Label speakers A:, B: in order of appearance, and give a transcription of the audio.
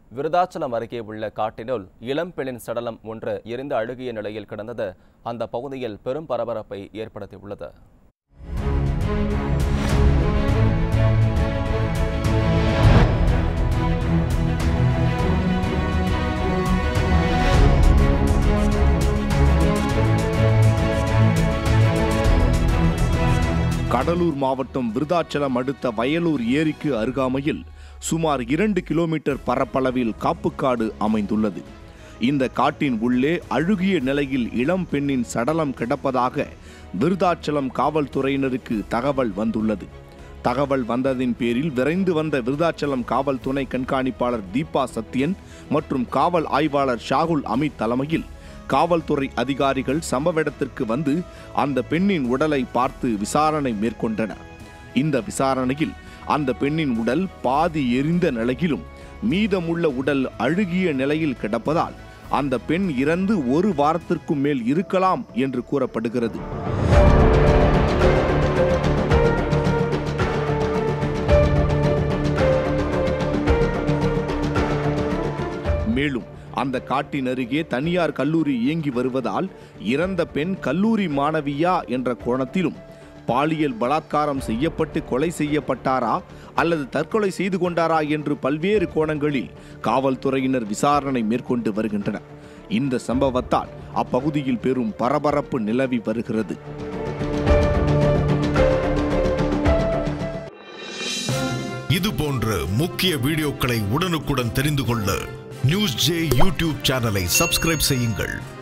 A: விருதாச்சலம் அருகே உள்ள காட்டினுள் இளம் பெண்ணின் சடலம் ஒன்று எரிந்து அழுகிய நிலையில் கிடந்தது அந்த பகுதியில் பெரும் பரபரப்பை ஏற்படுத்தியுள்ளது
B: கடலூர் மாவட்டம் விருதாச்சலம் அடுத்த வயலூர் ஏரிக்கு அருகாமையில் சுமார் இரண்டு கிலோமீட்டர் பரப்பளவில் காப்புக்காடு அமைந்துள்ளது இந்த காட்டின் உள்ளே அழுகிய நிலையில் இளம் பெண்ணின் சடலம் கிடப்பதாக விருதாச்சலம் காவல்துறையினருக்கு தகவல் வந்துள்ளது தகவல் வந்ததின் பேரில் விரைந்து வந்த விருதாச்சலம் காவல் துணை கண்காணிப்பாளர் தீபா சத்யன் மற்றும் காவல் ஆய்வாளர் ஷாகுல் அமித் தலைமையில் காவல்துறை அதிகாரிகள் சம்பவ இடத்திற்கு வந்து அந்த பெண்ணின் உடலை பார்த்து விசாரணை மேற்கொண்டனர் இந்த விசாரணையில் அந்த பெண்ணின் உடல் பாதி எரிந்த நிலையிலும் மீதமுள்ள உடல் அழுகிய நிலையில் கிடப்பதால் அந்த பெண் இறந்து ஒரு வாரத்திற்கும் மேல் இருக்கலாம் என்று கூறப்படுகிறது மேலும் அந்த காட்டின் அருகே தனியார் கல்லூரி இயங்கி வருவதால் இறந்த பெண் கல்லூரி மாணவியா என்ற கோணத்திலும் பாலியல் பலாத்காரம் செய்யப்பட்டு கொலை செய்யப்பட்டாரா அல்லது தற்கொலை செய்து கொண்டாரா என்று பல்வேறு கோணங்களில் காவல்துறையினர் விசாரணை மேற்கொண்டு வருகின்றனர் இந்த சம்பவத்தால் அப்பகுதியில் பெரும் பரபரப்பு நிலவி வருகிறது
C: இது போன்ற முக்கிய வீடியோக்களை உடனுக்குடன் தெரிந்து கொள்ள நியூஸ் ஜே யூடியூப் சேனலை சப்ஸ்கிரைப் செய்யுங்கள்